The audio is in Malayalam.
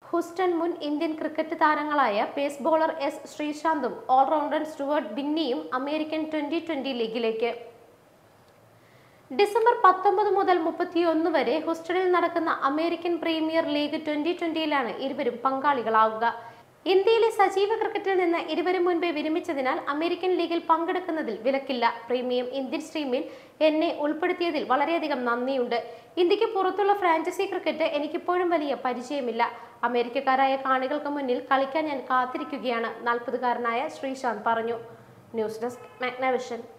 ഹൂസ്റ്റൺ മുൻ ഇന്ത്യൻ ക്രിക്കറ്റ് താരങ്ങളായ പേസ് ബോളർ എസ് ശ്രീശാന്തും ഓൾറൗണ്ടർ സ്റ്റുവർട്ട് ബിന്നിയും അമേരിക്കൻ ട്വന്റി ട്വന്റി ലീഗിലേക്ക് ഡിസംബർ പത്തൊമ്പത് മുതൽ മുപ്പത്തിയൊന്ന് വരെ ഹൂസ്റ്റണിൽ നടക്കുന്ന അമേരിക്കൻ പ്രീമിയർ ലീഗ് ട്വന്റി ട്വന്റിയിലാണ് ഇരുവരും പങ്കാളികളാവുക ഇന്ത്യയിലെ സജീവ ക്രിക്കറ്റിൽ നിന്ന് ഇരുവരും മുൻപേ വിരമിച്ചതിനാൽ അമേരിക്കൻ ലീഗിൽ പങ്കെടുക്കുന്നതിൽ വിലക്കില്ല പ്രീമിയം ഇന്ത്യൻ സ്ട്രീമിൽ എന്നെ ഉൾപ്പെടുത്തിയതിൽ വളരെയധികം നന്ദിയുണ്ട് ഇന്ത്യക്ക് പുറത്തുള്ള ഫ്രാഞ്ചൈസി ക്രിക്കറ്റ് എനിക്കിപ്പോഴും വലിയ പരിചയമില്ല അമേരിക്കക്കാരായ കാണികൾക്ക് മുന്നിൽ കളിക്കാൻ ഞാൻ കാത്തിരിക്കുകയാണ് നാൽപ്പതുകാരനായ ശ്രീശാന്ത് പറഞ്ഞു ന്യൂസ് ഡെസ്ക് മാഗ്നവിഷൻ